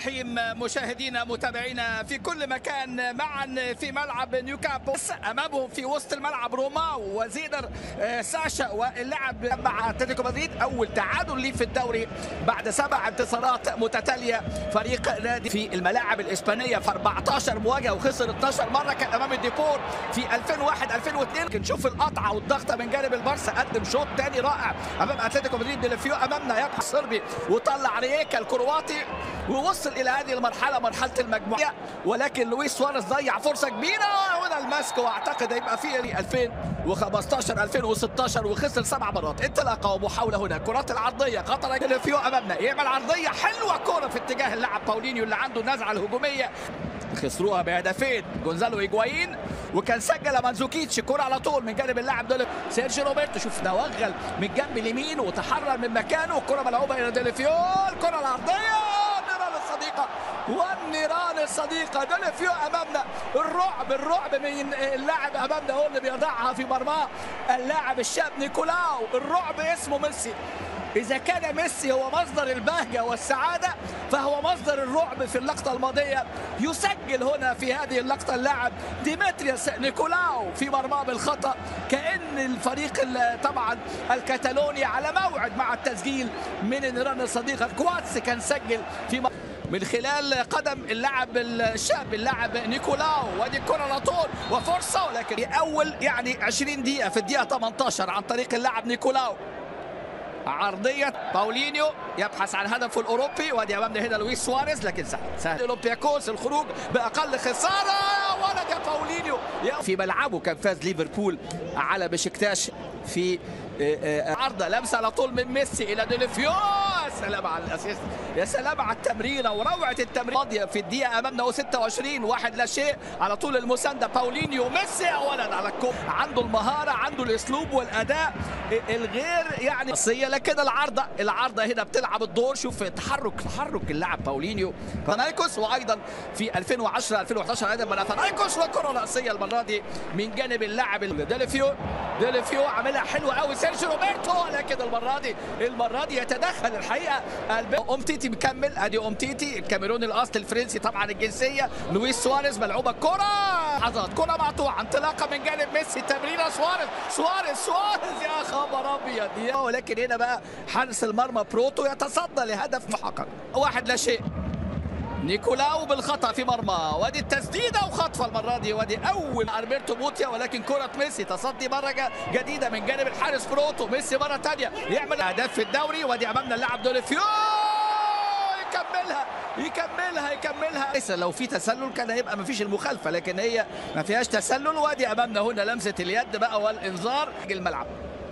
الرحيم مشاهدينا متابعينا في كل مكان معا في ملعب نيوكابوس امامهم في وسط الملعب روما وزيدر ساشا واللاعب مع اتلتيكو مدريد اول تعادل ليه في الدوري بعد سبع انتصارات متتاليه فريق نادي في الملاعب الاسبانيه في 14 مواجهه وخسر 12 مره كان امام الديبور في 2001 2002 نشوف القطعه والضغطه من جانب البارسا قدم شوط ثاني رائع امام اتلتيكو مدريد ديلافيو امامنا يبحث الصربي وطلع رييكا الكرواتي ووصل الى هذه المرحله مرحله المجموعه ولكن لويس سواريز ضيع فرصه كبيره هنا الماسك واعتقد هيبقى في 2015 2016 وخسر سبع مرات انطلاقه ومحاوله هنا كرات العرضيه خطر ديلافيو امامنا يعمل عرضيه حلوه كره في اتجاه اللاعب باولينيو اللي عنده النزعه الهجوميه خسروها بهدفين جونزالو ايجوايين وكان سجل مانزوكيتش كرة على طول من جانب اللاعب دول سيرجي روبرتو شوف توغل من الجنب اليمين وتحرر من مكانه الكرة ملعوبة الى ديليفيو الكرة العرضية النيران الصديقة والنيران الصديقة ديليفيو امامنا الرعب الرعب من اللاعب امامنا هو اللي بيضعها في مرماه اللاعب الشاب نيكولاو الرعب اسمه ميسي إذا كان ميسي هو مصدر البهجة والسعادة فهو مصدر الرعب في اللقطة الماضية يسجل هنا في هذه اللقطة اللاعب ديمتريوس نيكولاو في مرماه بالخطأ كأن الفريق طبعا الكتالوني على موعد مع التسجيل من النيران الصديقة كواتس كان سجل في م... من خلال قدم اللاعب الشاب اللاعب نيكولاو وادي الكره على طول وفرصه ولكن اول يعني 20 دقيقه في الدقيقه 18 عن طريق اللاعب نيكولاو عرضية باولينيو يبحث عن هدفه الأوروبي وادي أمامنا هنا لويس سواريز لكن سهل سهل أولمبياكوس الخروج بأقل خسارة ولد يا باولينيو في ملعبه كان فاز ليفربول على بشكتاش في عرضة لمسة على طول من ميسي إلى ديليفيو يا سلام على الأسيست يا سلام على التمريرة وروعة التمرير ماضية في الدقيقة أمامنا هو 26 واحد لا شيء على طول المساندة باولينيو ميسي أولا على الكوب عنده المهارة عنده الأسلوب والأداء الغير يعني قصية لكن العارضة العارضة هنا بتلعب الدور شوف تحرك تحرك اللاعب باولينيو بانايكوس وأيضا في 2010 2011 أيضا بانايكوس وكرة رأسية المرة دي من جانب اللاعب ديليفيو ديليفيو عاملها حلوة قوي سيرجيو روبرتو لكن المرة دي المرة دي يتدخل الحقيقة أمتيتي مكمل أدي أمتيتي الكاميروني الأصل الفرنسي طبعا الجنسية لويس سواريز ملعوبة الكرة لحظات كرة مقطوعة انطلاقة من جانب ميسي تمريرة سواريز سواريز سواريز يا خبر أبيض ولكن هنا بقى حارس المرمى بروتو يتصدى لهدف محقق واحد لا شيء نيكولاو بالخطا في مرمى وادي التسديده وخطفه المره دي وادي اول البرتو بوتيا ولكن كره ميسي تصدي مره جديده من جانب الحارس بروتو ميسي مره ثانيه يعمل اهداف في الدوري وادي امامنا اللاعب دوليفيو يكملها يكملها يكملها ليس لو في تسلل كان هيبقى ما فيش المخالفه لكن هي ما فيهاش تسلل وادي امامنا هنا لمسه اليد بقى والانذار الملعب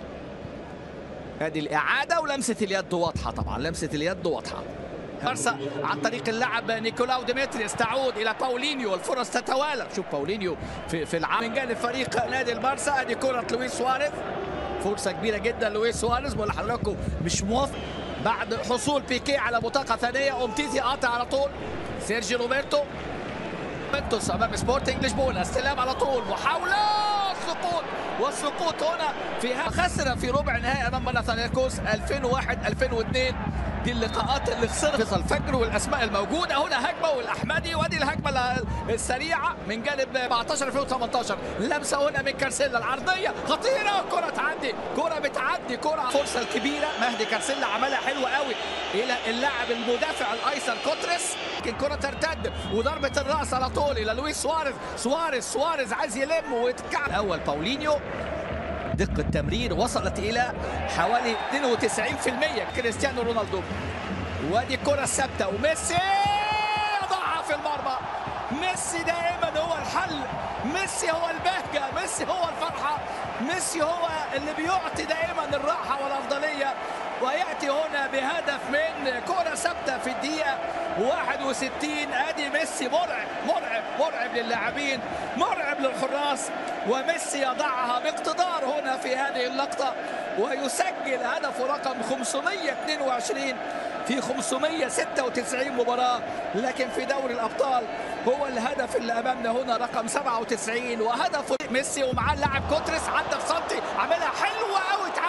هذه الاعاده ولمسه اليد واضحه طبعا لمسه اليد واضحه بارسا عن طريق اللاعب نيكولاو ديمتريس تعود الى باولينيو الفرص تتوالى شوف باولينيو في في العام من جانب فريق نادي البارسا ادي كره لويس سواريز فرصه كبيره جدا لويس سواريز بقول لحضراتكم مش موافق بعد حصول بيكي على بطاقه ثانيه امتيتي قاطع على طول سيرجي روبرتو بنتوس امام سبورتنج لشبونه استلام على طول محاوله السقوط والسقوط هنا في خسر في ربع نهائي امام بناثينايكوس 2001 2002 دي اللقاءات اللي خسرت فيصل الفجر والاسماء الموجوده هنا هجمه والاحمدي وادي الهجمه السريعه من جانب 14 2018 لمسه هنا من كارسيلا العرضيه خطيره كره تعدي كره بتعدي كره فرصه الكبيره مهدي كارسيلا عملها حلوه قوي الى اللاعب المدافع الايسر كوتريس لكن كره ترتد وضربه الراس على طول الى لويس سواريز سواريز سواريز عايز يلم ويتكعب الاول باولينيو دقة التمرير وصلت إلى حوالي 92% كريستيانو رونالدو وادي الكرة الثابتة وميسي يضعها في المرمى ميسي دائما هو الحل ميسي هو البهجة ميسي هو الفرحة ميسي هو اللي بيعطي دائما الراحة والأفضلية ويأتي هنا بهدف من كرة ثابتة في الدقيقة 61 ادي ميسي مرعب مرعب مرعب للاعبين مرعب للحراس وميسي يضعها باقتدار هنا في هذه اللقطة ويسجل هدفه رقم 522 في 596 مباراة لكن في دوري الأبطال هو الهدف اللي أمامنا هنا رقم 97 وهدف ميسي ومعاه اللاعب كوتريس عدى في سنتي عملها حلوة قوي تعدي بالقوة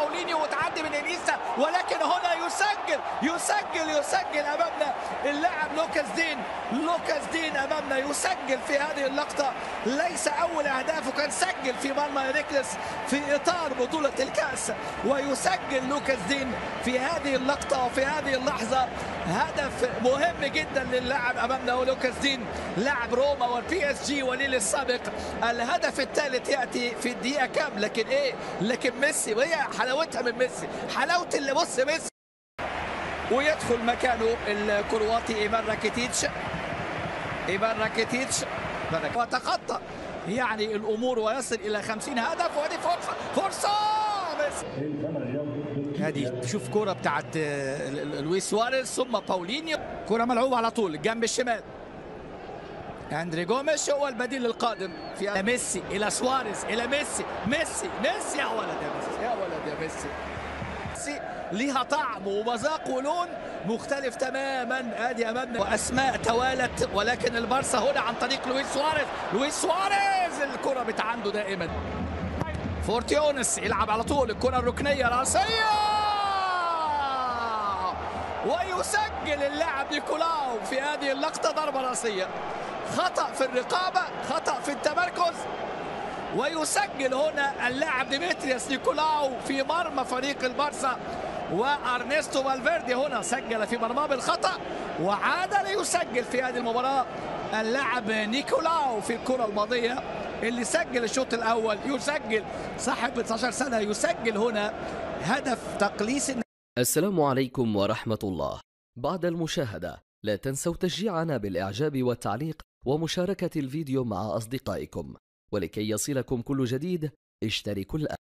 باولينيو وتعدي من انيستا ولكن هنا يسجل يسجل يسجل امامنا اللاعب لوكاس دين لوكاس دين امامنا يسجل في هذه اللقطه ليس اول اهدافه كان سجل في مرمى نيكلس في اطار بطوله الكاس ويسجل لوكاس دين في هذه اللقطه وفي هذه اللحظه هدف مهم جدا للاعب امامنا هو لوكاس دين لاعب روما والبي اس جي وليل السابق الهدف الثالث ياتي في الدقيقه كام لكن ايه لكن ميسي وهي حلاوتها من ميسي حلاوه اللي بص ميسي ويدخل مكانه الكرواتي ايفان راكيتيتش ايفان راكيتيتش وتخطى يعني الامور ويصل الى 50 هدف وهذه فرصه فرصه ميسي هذه تشوف كرة بتاعت لويس سواريز ثم باولينيو كرة ملعوبة على طول الجنب الشمال اندري جوميش هو البديل القادم في ميسي الى سواريز الى ميسي ميسي ميسي يا ولد يا ميسي يا ولد يا ميسي ميسي ليها طعم ومذاق ولون مختلف تماما ادي امامنا واسماء توالت ولكن البارسا هنا عن طريق لويس سواريز لويس سواريز الكرة بتعنده دائما فورتيونس يلعب على طول الكرة الركنية راسية ويسجل اللاعب نيكولاو في هذه اللقطة ضربة راسية خطأ في الرقابة خطأ في التمركز ويسجل هنا اللاعب ديمتريوس نيكولاو في مرمى فريق البارسا وارنستو فالفيردي هنا سجل في مرماه بالخطأ وعاد ليسجل في هذه المباراة اللاعب نيكولاو في الكرة الماضية اللي سجل الشوط الاول يسجل صاحب 19 سنه يسجل هنا هدف تقليص السلام عليكم ورحمه الله بعد المشاهده لا تنسوا تشجيعنا بالاعجاب والتعليق ومشاركه الفيديو مع اصدقائكم ولكي يصلكم كل جديد اشتركوا الان